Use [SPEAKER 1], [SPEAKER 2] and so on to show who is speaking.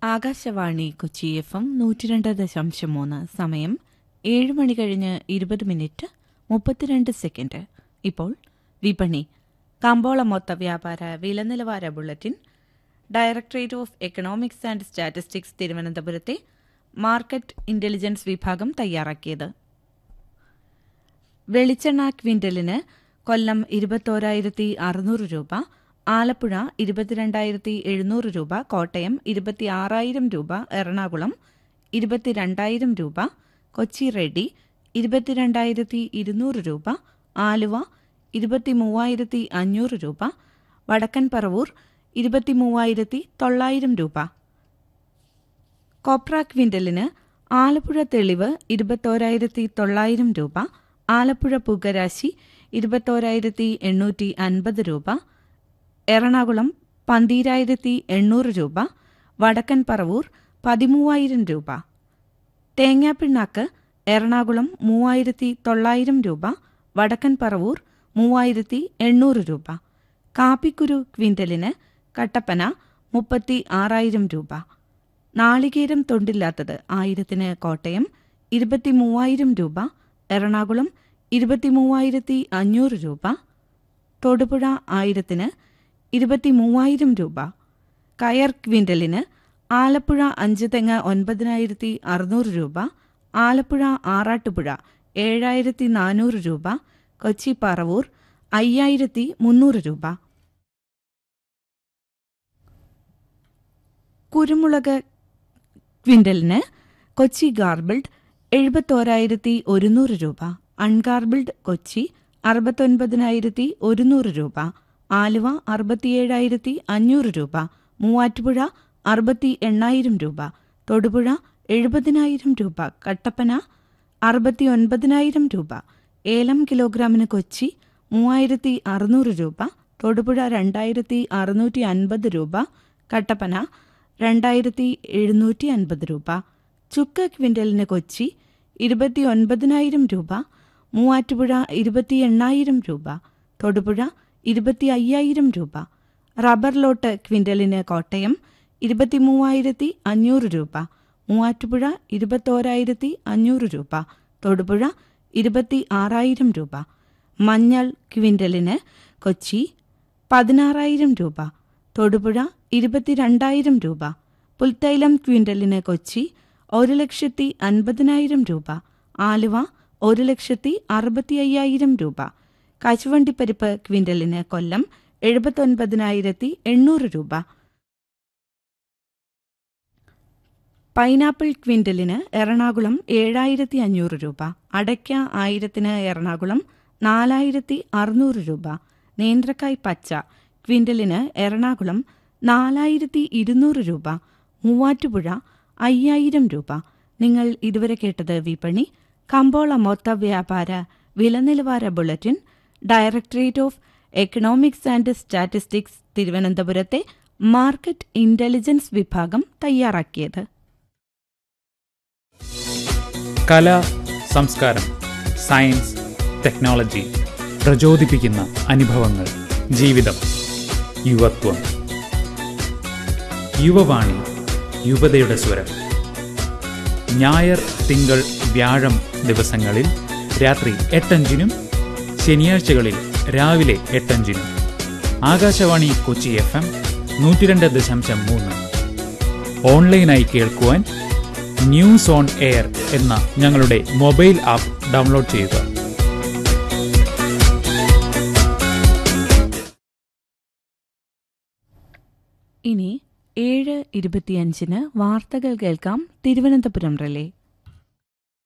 [SPEAKER 1] Akashvani Kochi F M നൂറ്റിരണ്ട് ദശാംശം മൂന്ന് സമയം ഏഴ് മണി കഴിഞ്ഞ് ഇരുപത് മിനിറ്റ് മുപ്പത്തിരണ്ട് സെക്കൻഡ് ഇപ്പോൾ വിപണി കമ്പോള മൊത്ത വ്യാപാര വില നിലവാര bulletin directorate of economics and statistics തിരുവനന്തപുരത്തെ മാർക്കറ്റ് ഇന്റലിജൻസ് വിഭാഗം തയ്യാറാക്കിയത് വെളിച്ചെണ്ണ ക്വിന്റലിന് കൊല്ലം ഇരുപത്തോരായിരത്തി അറുന്നൂറ് രൂപ ആലപ്പുഴ ഇരുപത്തിരണ്ടായിരത്തി എഴുന്നൂറ് രൂപ കോട്ടയം ഇരുപത്തിയാറായിരം രൂപ എറണാകുളം ഇരുപത്തിരണ്ടായിരം രൂപ കൊച്ചി റെഡ്ഡി ഇരുപത്തിരണ്ടായിരത്തി ഇരുന്നൂറ് രൂപ ആലുവ ഇരുപത്തിമൂവായിരത്തി അഞ്ഞൂറ് രൂപ വടക്കൻ പറവൂർ ഇരുപത്തിമൂവായിരത്തി തൊള്ളായിരം രൂപ കോപ്ര ക്വിന്റലിന് ആലപ്പുഴ തെളിവ് ഇരുപത്തോരായിരത്തി തൊള്ളായിരം രൂപ ആലപ്പുഴ പുകരാശി ഇരുപത്തോരായിരത്തി എണ്ണൂറ്റി അൻപത് രൂപ എറണാകുളം പന്തീരായിരത്തി എണ്ണൂറ് രൂപ വടക്കൻ പറവൂർ പതിമൂവായിരം രൂപ തേങ്ങാപ്പിണ്ണാക്ക് എറണാകുളം മൂവായിരത്തി തൊള്ളായിരം രൂപ വടക്കൻ പറവൂർ മൂവായിരത്തി എണ്ണൂറ് രൂപ കാപ്പിക്കുരു ക്വിന്റലിന് കട്ടപ്പന മുപ്പത്തി ആറായിരം രൂപ നാളികേരം തൊണ്ടില്ലാത്തത് ആയിരത്തിന് കോട്ടയം ഇരുപത്തിമൂവായിരം രൂപ എറണാകുളം ഇരുപത്തിമൂവായിരത്തി അഞ്ഞൂറ് രൂപ തൊടുപുഴ ആയിരത്തിന് ഇരുപത്തിമൂവായിരം രൂപ കയർ ക്വിന്റലിന് ആലപ്പുഴ അഞ്ച് തെങ്ങ് ഒൻപതിനായിരത്തി അറുന്നൂറ് രൂപ ആലപ്പുഴ ആറാട്ടുപുഴ ഏഴായിരത്തി നാനൂറ് രൂപ കൊച്ചി പറവൂർ അയ്യായിരത്തി മുന്നൂറ് രൂപ കുരുമുളക് ക്വിന്റലിന് കൊച്ചി ഗാർബിൾഡ് എഴുപത്തോരായിരത്തി ഒരുന്നൂറ് രൂപ അൺഗാർബിൾഡ് കൊച്ചി അറുപത്തൊൻപതിനായിരത്തി ഒരുന്നൂറ് രൂപ ആലുവ അറുപത്തിയേഴായിരത്തി അഞ്ഞൂറ് രൂപ മൂവാറ്റുപുഴ അറുപത്തി എണ്ണായിരം രൂപ തൊടുപുഴ എഴുപതിനായിരം രൂപ കട്ടപ്പന അറുപത്തി ഒൻപതിനായിരം രൂപ ഏലം കിലോഗ്രാമിന് കൊച്ചി മൂവായിരത്തി അറുന്നൂറ് രൂപ തൊടുപുഴ രണ്ടായിരത്തി അറുന്നൂറ്റി അൻപത് രൂപ കട്ടപ്പന രണ്ടായിരത്തി എഴുന്നൂറ്റി അൻപത് രൂപ ചുക്ക് ക്വിൻ്റലിന് കൊച്ചി ഇരുപത്തി ഒൻപതിനായിരം രൂപ മൂവാറ്റുപുഴ ഇരുപത്തി എണ്ണായിരം രൂപ തൊടുപുഴ ഇരുപത്തി അയ്യായിരം രൂപ റബ്ബർ ലോട്ട് ക്വിൻ്റലിന് കോട്ടയം ഇരുപത്തി മൂവായിരത്തി അഞ്ഞൂറ് രൂപ മൂവാറ്റുപുഴ ഇരുപത്തോരായിരത്തി അഞ്ഞൂറ് രൂപ തൊടുപുഴ ഇരുപത്തി ആറായിരം രൂപ മഞ്ഞൾ ക്വിൻ്റലിന് കൊച്ചി പതിനാറായിരം രൂപ തൊടുപുഴ ഇരുപത്തിരണ്ടായിരം രൂപ പുൽത്തൈലം ക്വിൻ്റലിന് കൊച്ചി ഒരു ലക്ഷത്തി അൻപതിനായിരം രൂപ ആലുവ ഒരു ലക്ഷത്തി അറുപത്തി അയ്യായിരം രൂപ കശുവണ്ടിപ്പരിപ്പ് ക്വിൻ്റലിന് കൊല്ലം എഴുപത്തൊൻപതിനായിരത്തി എണ്ണൂറ് രൂപ പൈനാപ്പിൾ ക്വിൻ്റലിന് എറണാകുളം ഏഴായിരത്തി അഞ്ഞൂറ് രൂപ അടയ്ക്ക ആയിരത്തിന് എറണാകുളം നാലായിരത്തി അറുന്നൂറ് രൂപ നേന്ത്രക്കായ് പച്ച ക്വിൻ്റലിന് എറണാകുളം നാലായിരത്തി ഇരുന്നൂറ് രൂപ മൂവാറ്റുപുഴ അയ്യായിരം രൂപ നിങ്ങൾ ഇതുവരെ കേട്ടത് വിപണി കമ്പോള മൊത്ത വ്യാപാര വില നിലവാര bulletin directorate of economics and statistics തിരുവനന്തപുരത്തെ മാർക്കറ്റ് ഇന്റലിജൻസ് വിഭാഗം തയ്യാറാക്കിയത്
[SPEAKER 2] കല സംസ്കാരം സയൻസ് ടെക്നോളജി പ്രചോദിപ്പിക്കുന്ന അനുഭവങ്ങൾ ജീവിതം യുവത്വം യുവവാണി യുവതയുടെ സ്വരം ഞായർ തിങ്കൾ വ്യാഴം ദിവസങ്ങളിൽ രാത്രി എട്ടഞ്ചിനും ശനിയാഴ്ചകളിൽ രാവിലെ എട്ടഞ്ചിനും ആകാശവാണി കൊച്ചി എഫ് എം നൂറ്റിരണ്ട് ദശാംശം മൂന്ന് ഓൺലൈനായി കേൾക്കുവാൻ ന്യൂസ് ഓൺ എയർ എന്ന ഞങ്ങളുടെ മൊബൈൽ ആപ്പ് ഡൗൺലോഡ് ചെയ്യുക
[SPEAKER 1] ഇനി ഏഴ് ഇരുപത്തിയഞ്ചിന് വാർത്തകൾ കേൾക്കാം തിരുവനന്തപുരം റിലേ